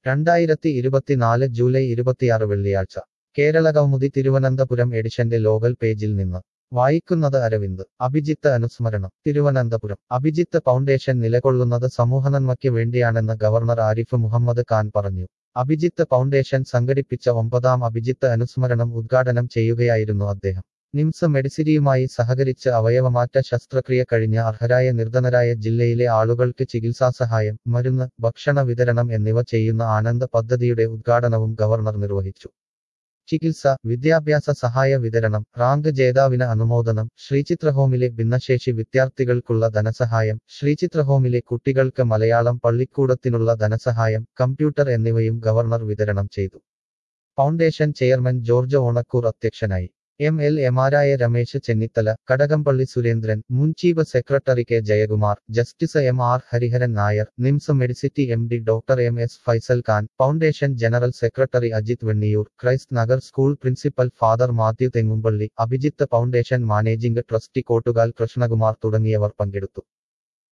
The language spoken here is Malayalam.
രണ്ടായിരത്തി ഇരുപത്തിനാല് ജൂലൈ ഇരുപത്തിയാറ് വെള്ളിയാഴ്ച കേരള കൗമുദി തിരുവനന്തപുരം എഡിഷന്റെ ലോകൽ പേജിൽ നിന്ന് വായിക്കുന്നത് അരവിന്ദ് അഭിജിത്ത് അനുസ്മരണം തിരുവനന്തപുരം അഭിജിത്ത് ഫൗണ്ടേഷൻ നിലകൊള്ളുന്നത് സമൂഹനന്മയ്ക്ക് വേണ്ടിയാണെന്ന് ഗവർണർ ആരിഫ് മുഹമ്മദ് ഖാൻ പറഞ്ഞു അഭിജിത്ത് ഫൗണ്ടേഷൻ സംഘടിപ്പിച്ച ഒമ്പതാം അഭിജിത്ത് അനുസ്മരണം ഉദ്ഘാടനം ചെയ്യുകയായിരുന്നു അദ്ദേഹം നിംസ് മെഡിസിരിയുമായി സഹകരിച്ച് അവയവമാറ്റ ശസ്ത്രക്രിയ കഴിഞ്ഞ അർഹരായ നിർധനരായ ജില്ലയിലെ ആളുകൾക്ക് ചികിത്സാസഹായം മരുന്ന് ഭക്ഷണ വിതരണം എന്നിവ ചെയ്യുന്ന ആനന്ദ് പദ്ധതിയുടെ ഉദ്ഘാടനവും ഗവർണർ നിർവഹിച്ചു ചികിത്സ വിദ്യാഭ്യാസ സഹായ വിതരണം റാങ്ക് ജേതാവിന് അനുമോദനം ശ്രീചിത്രഹോമിലെ ഭിന്നശേഷി വിദ്യാർത്ഥികൾക്കുള്ള ധനസഹായം ശ്രീചിത്രഹോമിലെ കുട്ടികൾക്ക് മലയാളം പള്ളിക്കൂടത്തിനുള്ള ധനസഹായം കമ്പ്യൂട്ടർ എന്നിവയും ഗവർണർ വിതരണം ചെയ്തു ഫൗണ്ടേഷൻ ചെയർമാൻ ജോർജ് ഓണക്കൂർ അധ്യക്ഷനായി എം എൽ എമാരായ രമേശ് ചെന്നിത്തല കടകംപള്ളി സുരേന്ദ്രൻ മുൻ chief secretary K Jayakumar justice M R Hariharan Nair NIMS medicity M D doctor M S Faisal Khan foundation general secretary Ajith Venniyoor Christ Nagar school principal father Mathew Thengumpally Abhijith foundation managing trustee Kottukal Krishnakumar തുടങ്ങിയവർ പങ്കെടുത്തു